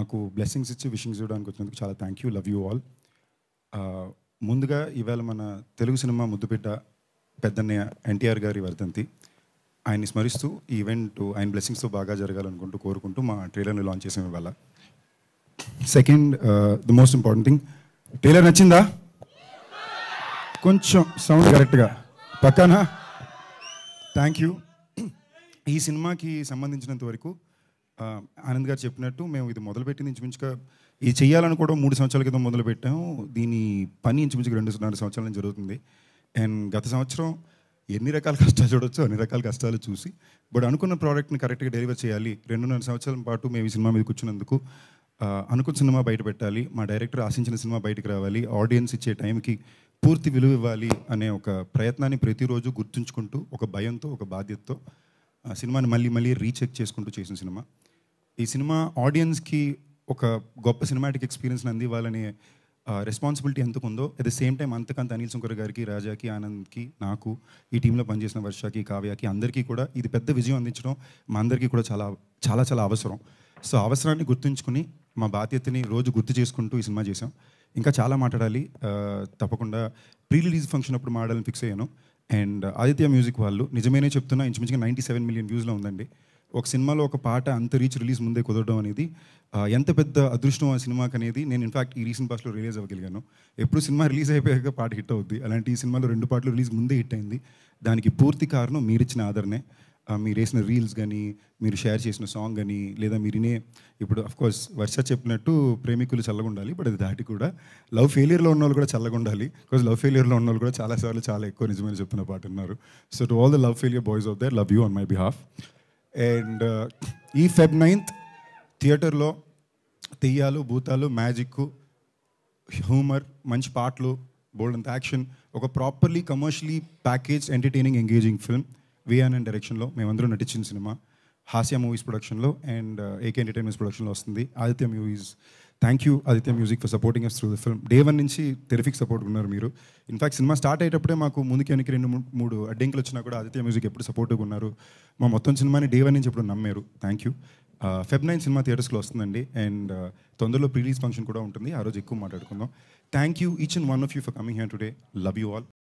మాకు బ్లెస్సింగ్స్ ఇచ్చి విషింగ్స్ ఇవ్వడానికి వచ్చినందుకు చాలా thank you love you all ముందుగా ఇవాళ మన తెలుగు సినిమా ముద్దుపిట్ట పెద్దన్నయ్య ఎన్టీఆర్ గారి వర్ధంతి ఆయన్ని స్మరిస్తూ ఈ ఈవెంట్ ఆయన బ్లెస్సింగ్స్తో బాగా జరగాలనుకుంటూ కోరుకుంటూ మా ట్రైలర్ని లాంచ్ చేసాం ఇవాళ second the most important thing trailer నచ్చిందా కొంచెం సౌండ్ కరెక్ట్గా పక్కన థ్యాంక్ యూ ఈ సినిమాకి సంబంధించినంత వరకు ఆ, ఆనంద్ గారు చెప్పినట్టు మేము ఇది మొదలుపెట్టింది ఇంచుమించుగా ఇది చేయాలని కూడా మూడు సంవత్సరాల క్రితం మొదలు పెట్టాము దీని పని ఇంచుమించుగా రెండున్నర సంవత్సరాల నుంచి జరుగుతుంది అండ్ గత సంవత్సరం ఎన్ని రకాల కష్టాలు చూడొచ్చు అన్ని రకాల కష్టాలు చూసి బట్ అనుకున్న ప్రోడక్ట్ని కరెక్ట్గా డెలివర్ చేయాలి రెండున్నర సంవత్సరాల పాటు మేము ఈ సినిమా మీద కూర్చున్నందుకు ఆ, అనుకున్న సినిమా బయట పెట్టాలి మా డైరెక్టర్ ఆశించిన సినిమా బయటకు రావాలి ఆడియన్స్ ఇచ్చే టైంకి పూర్తి విలువ ఇవ్వాలి అనే ఒక ప్రయత్నాన్ని ప్రతిరోజు గుర్తుంచుకుంటూ ఒక భయంతో ఒక బాధ్యతతో ఆ సినిమాని మళ్ళీ మళ్ళీ రీచెక్ చేసుకుంటూ చేసిన సినిమా ఈ సినిమా ఆడియన్స్కి ఒక గొప్ప సినిమాటిక్ ఎక్స్పీరియన్స్ని అందివ్వాలనే రెస్పాన్సిబిలిటీ ఎంతకు ఉందో అట్ ద సేమ్ టైం అంతకంత అనిల్ శంకర్ గారికి రాజాకి ఆనంద్కి నాకు ఈ టీంలో పనిచేసిన వర్షకి కావ్యకి అందరికీ కూడా ఇది పెద్ద విజయం అందించడం మా అందరికీ కూడా చాలా చాలా చాలా అవసరం సో అవసరాన్ని గుర్తుంచుకుని మా బాధ్యతని రోజు గుర్తు చేసుకుంటూ ఈ సినిమా చేసాం ఇంకా చాలా మాట్లాడాలి ఆ, తప్పకుండా ప్రీ రిలీజ్ ఫంక్షన్ అప్పుడు మాట్లాడాలని ఫిక్స్ అయ్యాను అండ్ ఆదిత్య మ్యూజిక్ వాళ్ళు నిజమేనే చెప్తున్నా ఇంచుమించుగా నైంటీ సెవెన్ మిలియన్ వ్యూస్లో ఉందండి ఒక సినిమాలో ఒక పాట అంత రీచ్ రిలీజ్ ముందే కుదరడం అనేది ఆ, ఎంత పెద్ద అదృష్టం ఆ సినిమాకి అనేది నేను ఇన్ఫాక్ట్ ఈ రీసెంట్ పాస్ట్లో రిలీజ్ అవ్వగలిగాను ఎప్పుడు సినిమా రిలీజ్ అయిపోయాక పాట హిట్ అవుద్ది అలాంటి ఈ సినిమాలో రెండు పాటలు రిలీజ్ ముందే హిట్ అయింది దానికి పూర్తి కారణం మీరిచ్చిన ఆదరణే ఆ, మీరు వేసిన రీల్స్ కానీ మీరు షేర్ చేసిన సాంగ్ కానీ లేదా మీరు వినే ఇప్పుడు అఫ్ కోర్స్ వర్ష చెప్పినట్టు ప్రేమికులు చల్లగా ఉండాలి బట్ అది దాటి కూడా లవ్ ఫెయిలియర్లో ఉన్న వాళ్ళు కూడా చల్లగా ఉండాలి బికాజ్ లవ్ ఫెయిలియర్లో ఉన్న వాళ్ళు కూడా చాలాసార్లు చాలా ఎక్కువ నిజమైన చెప్తున్న పాట ఉన్నారు so to all the love failure boys out there love you on my behalf and ఈ ఫెబ్ నైన్త్ థియేటర్లో తెయ్యాలు భూతాలు మ్యాజిక్ హ్యూమర్ మంచి పాటలు బోల్డ్ అంత యాక్షన్ ఒక properly commercially package entertaining engaging film వియాన్ అండ్ డైరెక్షన్లో మేమందరం నటించిన సినిమా హాస్య మూవీస్ ప్రొడక్షన్లో అండ్ ఏకే ఎంటర్టైన్మెంట్స్ ప్రొడక్షన్లో వస్తుంది Aditya movies thank you Aditya music for supporting us through the film day one నుంచి టెరిఫిక్ సపోర్ట్ ఉన్నారు మీరు ఇన్ఫాక్ట్ సినిమా స్టార్ట్ అయ్యేటప్పుడే మాకు ముందుకి వెనక్కి రెండు మూ- మూడు అడ్డంకులు వచ్చినా కూడా ఆదిత్య మ్యూజిక్ ఎప్పుడు సపోర్ట్గా ఉన్నారు మా మొత్తం సినిమాని డే వన్ నుంచి ఎప్పుడు నమ్మారు థ్యాంక్ యూ ఫెబ్ నైన్ సినిమా థియేటర్స్లో వస్తుందండి అండ్ తొందరలో ప్రీలీజ్ ఫంక్షన్ కూడా ఉంటుంది ఆ రోజు ఎక్కువ మాట్లాడుకుందాం thank you each and one of you for coming here today love you all